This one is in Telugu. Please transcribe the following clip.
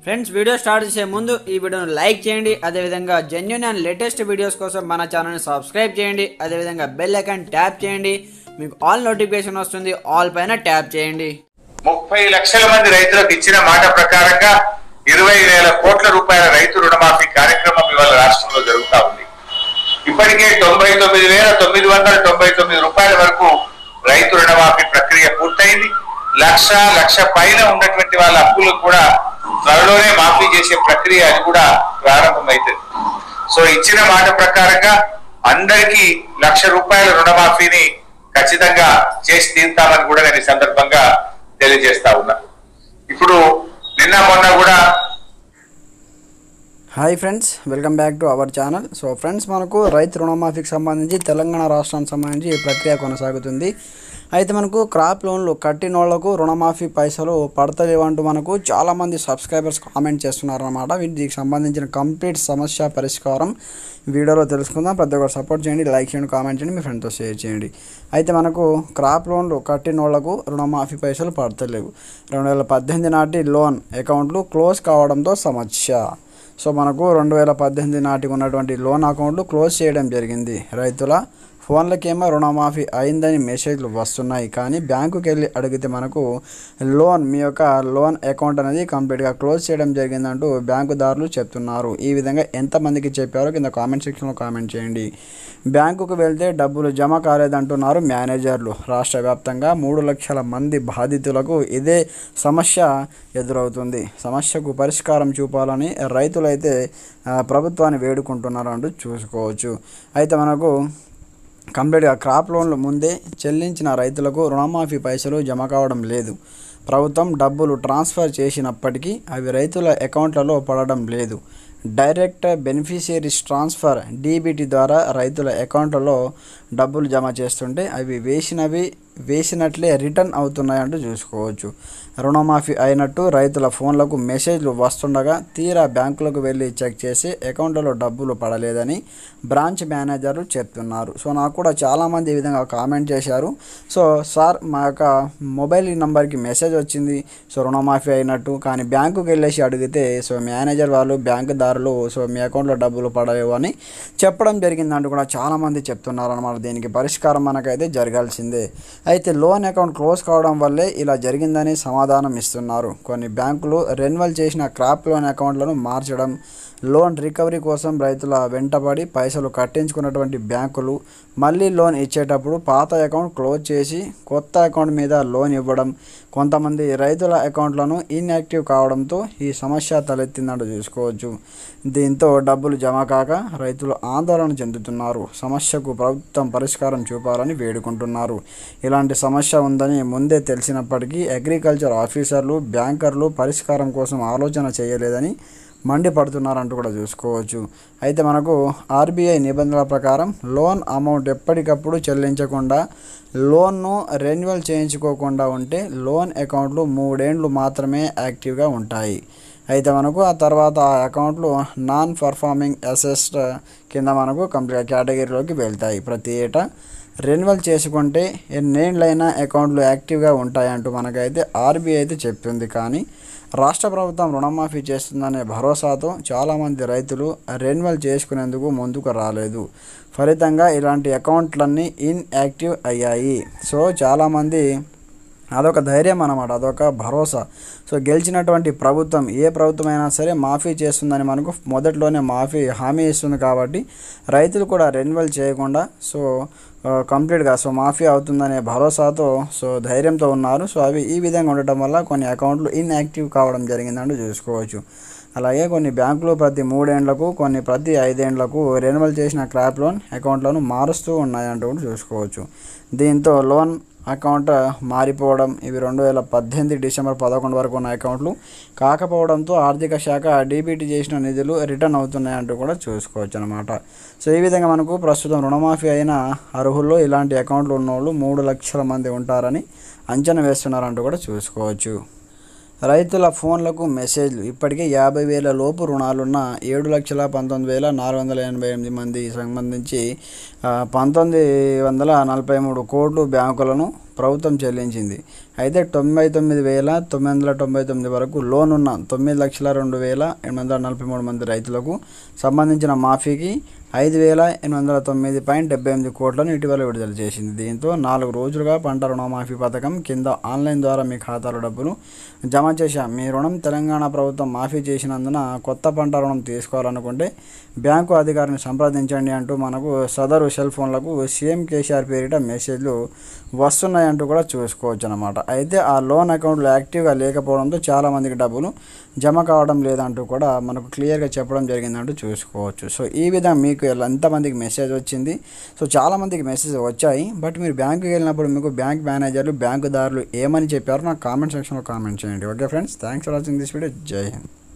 ఫ్రెండ్స్ వీడియో స్టార్ట్ చేసే ముందు ఈ వీడియోను లైక్ చేయండి అదేవిధంగా జెన్యున్ అండ్ లేటెస్ట్ వీడియోస్ కోసం మన ఛానల్ని సబ్స్క్రైబ్ చేయండి అదేవిధంగా బెల్ ఐకాన్ ట్యాప్ చేయండి మీకు ఆల్ నోటిఫికేషన్ వస్తుంది ఆల్ పైన ట్యాప్ చేయండి ముప్పై లక్షల మంది రైతులకు ఇచ్చిన మాట ప్రకారంగా ఇరవై వేల కోట్ల రూపాయల రైతు రుణమాఫీ కార్యక్రమం ఇవాళ రాష్ట్రంలో జరుగుతా ఉంది ఇప్పటికే తొంభై తొమ్మిది వేల తొమ్మిది వందల తొంభై తొమ్మిది రూపాయల వరకు రైతు రుణమాఫీ ప్రక్రియ పూర్తయింది లక్ష లక్ష పైన ఉన్నటువంటి వాళ్ళ అప్పులకు కూడా త్వరలోనే మాఫీ చేసే ప్రక్రియ అది కూడా ప్రారంభమైతుంది సో ఇచ్చిన మాట ప్రకారంగా అందరికీ లక్ష రూపాయల రుణమాఫీని ఖచ్చితంగా చేసి తీరుతామని కూడా నేను ఈ సందర్భంగా తెలియజేస్తా ఉన్నా ఇప్పుడు నిన్న మొన్న కూడా hi friends welcome back to our channel so friends మనకు రైతు రుణమాఫీకి సంబంధించి తెలంగాణ రాష్ట్రానికి సంబంధించి ఈ ప్రక్రియ కొనసాగుతుంది అయితే మనకు క్రాప్ లోన్లు కట్టిన వాళ్ళకు రుణమాఫీ పైసలు పడతలేవంటూ మనకు చాలామంది సబ్స్క్రైబర్స్ కామెంట్ చేస్తున్నారన్నమాట వీటికి సంబంధించిన కంప్లీట్ సమస్య పరిష్కారం వీడియోలో తెలుసుకుందాం ప్రతి ఒక్కరు సపోర్ట్ చేయండి లైక్ చేయండి కామెంట్ చేయండి మీ ఫ్రెండ్తో షేర్ చేయండి అయితే మనకు క్రాప్ లోన్లు కట్టిన వాళ్ళకు రుణమాఫీ పైసలు పడతలేవు రెండు వేల పద్దెనిమిది నాటి లోన్ అకౌంట్లు క్లోజ్ కావడంతో సమస్య సో మనకు రెండు వేల పద్దెనిమిది నాటికి ఉన్నటువంటి లోన్ అకౌంట్లు క్లోజ్ చేయడం జరిగింది రైతుల ఫోన్లకేమో రుణమాఫీ అయిందని మెసేజ్లు వస్తున్నాయి కానీ బ్యాంకుకి వెళ్ళి అడిగితే మనకు లోన్ మీ యొక్క లోన్ అకౌంట్ అనేది కంప్లీట్గా క్లోజ్ చేయడం జరిగిందంటూ బ్యాంకుదారులు చెప్తున్నారు ఈ విధంగా ఎంతమందికి చెప్పారో కింద కామెంట్ సెక్షన్లో కామెంట్ చేయండి బ్యాంకుకు వెళ్తే డబ్బులు జమ కాలేదంటున్నారు మేనేజర్లు రాష్ట్ర వ్యాప్తంగా మూడు లక్షల మంది బాధితులకు ఇదే సమస్య ఎదురవుతుంది సమస్యకు పరిష్కారం చూపాలని రైతులైతే ఆ, ప్రభుత్వాన్ని వేడుకుంటున్నారు అంటూ చూసుకోవచ్చు అయితే మనకు కంప్లీట్గా క్రాప్ లోన్లు ముందే చెల్లించిన రైతులకు రుణమాఫీ పైసలు జమ కావడం లేదు ప్రభుత్వం డబ్బులు ట్రాన్స్ఫర్ చేసినప్పటికీ అవి రైతుల అకౌంట్లలో పడడం లేదు డైరెక్ట్ బెనిఫిషియరీస్ ట్రాన్స్ఫర్ డీబీటీ ద్వారా రైతుల అకౌంట్లలో డబ్బులు జమ చేస్తుంటే అవి వేసినవి వేసినట్లే రిటర్న్ అవుతున్నాయంటూ చూసుకోవచ్చు రుణమాఫీ అయినట్టు రైతుల ఫోన్లకు మెసేజ్లు వస్తుండగా తీరా బ్యాంకులకు వెళ్ళి చెక్ చేసి అకౌంట్లలో డబ్బులు పడలేదని బ్రాంచ్ మేనేజర్లు చెప్తున్నారు సో నాకు కూడా చాలామంది ఈ విధంగా కామెంట్ చేశారు సో సార్ మా యొక్క మొబైల్ నెంబర్కి మెసేజ్ వచ్చింది సో రుణమాఫీ అయినట్టు కానీ బ్యాంకుకి వెళ్ళేసి అడిగితే సో మేనేజర్ వాళ్ళు బ్యాంకుదారులు సో మీ అకౌంట్లో డబ్బులు పడలేవు అని చెప్పడం జరిగిందంటూ కూడా చాలామంది చెప్తున్నారు అనమాట దీనికి పరిష్కారం మనకైతే జరగాల్సిందే అయితే లోన్ అకౌంట్ క్లోజ్ కావడం వల్లే ఇలా జరిగిందని సమాధానం ఇస్తున్నారు కొన్ని బ్యాంకులు రెన్యువల్ చేసిన క్రాప్ లోన్ అకౌంట్లను మార్చడం లోన్ రికవరీ కోసం రైతుల వెంటబడి పైసలు కట్టించుకున్నటువంటి బ్యాంకులు మళ్ళీ లోన్ ఇచ్చేటప్పుడు పాత అకౌంట్ క్లోజ్ చేసి కొత్త అకౌంట్ మీద లోన్ ఇవ్వడం కొంతమంది రైతుల అకౌంట్లను ఇన్యాక్టివ్ కావడంతో ఈ సమస్య తలెత్తిందంటూ చూసుకోవచ్చు దీంతో డబ్బులు జమ కాక రైతులు ఆందోళన చెందుతున్నారు సమస్యకు ప్రభుత్వం పరిష్కారం చూపాలని వేడుకుంటున్నారు ఇలాంటి సమస్య ఉందని ముందే తెలిసినప్పటికీ అగ్రికల్చర్ ఆఫీసర్లు బ్యాంకర్లు పరిష్కారం కోసం ఆలోచన చేయలేదని మండిపడుతున్నారంటూ కూడా చూసుకోవచ్చు అయితే మనకు ఆర్బీఐ నిబంధనల ప్రకారం లోన్ అమౌంట్ ఎప్పటికప్పుడు చెల్లించకుండా లోన్ను రెన్యువల్ చేయించుకోకుండా ఉంటే లోన్ అకౌంట్లు మూడేండ్లు మాత్రమే యాక్టివ్గా ఉంటాయి అయితే మనకు ఆ తర్వాత ఆ అకౌంట్లు నాన్ పర్ఫార్మింగ్ అసెస్ట్ కింద మనకు కంప్లీట్ కేటగిరీలోకి వెళ్తాయి ప్రతి ఏటా రెన్యువల్ చేసుకుంటే ఎన్నేళ్ళైనా అకౌంట్లు యాక్టివ్గా ఉంటాయంటూ మనకైతే ఆర్బీఐ అయితే చెప్తుంది కానీ రాష్ట్ర ప్రభుత్వం రుణమాఫీ చేస్తుందనే భరోసాతో చాలామంది రైతులు రెన్యువల్ చేసుకునేందుకు ముందుకు రాలేదు ఫలితంగా ఇలాంటి అకౌంట్లన్నీ ఇన్యాక్టివ్ అయ్యాయి సో చాలామంది అదొక ధైర్యం అన్నమాట అదొక భరోసా సో గెలిచినటువంటి ప్రభుత్వం ఏ ప్రభుత్వం అయినా సరే మాఫీ చేస్తుందని మనకు మొదట్లోనే మాఫీ హామీ ఇస్తుంది కాబట్టి రైతులు కూడా రెన్యువల్ చేయకుండా సో ఆ, కంప్లీట్గా సో మాఫీ అవుతుందనే భరోసాతో సో ధైర్యంతో ఉన్నారు సో అవి ఈ విధంగా ఉండటం వల్ల కొన్ని అకౌంట్లు ఇన్యాక్టివ్ కావడం జరిగిందంటూ చూసుకోవచ్చు అలాగే కొన్ని బ్యాంకులు ప్రతి మూడేండ్లకు కొన్ని ప్రతి ఐదేండ్లకు రెన్యువల్ చేసిన క్రాప్ లోన్ అకౌంట్లను మారుస్తూ ఉన్నాయంటూ కూడా చూసుకోవచ్చు దీంతో లోన్ అకౌంట్ మారిపోవడం ఇవి రెండు వేల పద్దెనిమిది డిసెంబర్ పదకొండు వరకు ఉన్న అకౌంట్లు కాకపోవడంతో ఆర్థిక శాఖ డీబీటీ చేసిన నిధులు రిటర్న్ అవుతున్నాయంటూ కూడా చూసుకోవచ్చు అనమాట సో ఈ విధంగా మనకు ప్రస్తుతం రుణమాఫీ అయిన అర్హుల్లో ఇలాంటి అకౌంట్లు ఉన్నోళ్ళు మూడు లక్షల మంది ఉంటారని అంచనా వేస్తున్నారంటూ కూడా చూసుకోవచ్చు రైతుల ఫోన్లకు మెసేజ్లు ఇప్పటికే యాభై వేల లోపు రుణాలున్న ఏడు లక్షల పంతొమ్మిది వేల నాలుగు వందల ఎనభై ఎనిమిది మంది సంబంధించి ఆ, పంతొమ్మిది వందల నలభై మూడు కోట్లు బ్యాంకులను ప్రభుత్వం చెల్లించింది అయితే తొంభై తొమ్మిది వేల తొమ్మిది వందల తొంభై తొమ్మిది వరకు లోన్ ఉన్న తొమ్మిది లక్షల రెండు వేల ఎనిమిది వందల నలభై మూడు మంది రైతులకు సంబంధించిన మాఫీకి ఐదు వేల ఎనిమిది వందల తొమ్మిది పాయింట్ డెబ్బై ఎనిమిది కోట్లను ఇటీవల విడుదల చేసింది దీంతో నాలుగు రోజులుగా పంట రుణమాఫీ పథకం కింద ఆన్లైన్ ద్వారా మీ ఖాతాలో డబ్బులు జమ చేశాం మీ రుణం తెలంగాణ ప్రభుత్వం మాఫీ చేసినందున కొత్త పంట రుణం తీసుకోవాలనుకుంటే బ్యాంకు అధికారిని సంప్రదించండి అంటూ మనకు సదరు సెల్ ఫోన్లకు సీఎం కేసీఆర్ పేరిట మెసేజ్లు వస్తున్నాయంటూ కూడా చూసుకోవచ్చు అనమాట అయితే ఆ లోన్ అకౌంట్లు యాక్టివ్గా లేకపోవడంతో చాలామందికి డబ్బులు జమ కావడం లేదంటూ కూడా మనకు క్లియర్గా చెప్పడం జరిగిందంటూ చూసుకోవచ్చు సో ఈ విధంగా మీకు ఎలా- ఎంతమందికి మెసేజ్ వచ్చింది సో చాలామందికి మెసేజ్ వచ్చాయి బట్ మీరు బ్యాంకుకి వెళ్ళినప్పుడు మీకు బ్యాంక్ మేనేజర్లు బ్యాంకుదారులు ఏమని చెప్పారో నాకు కామెంట్ సెక్షన్లో కామెంట్ చేయండి okay friends thanks for watching this video జై హింద్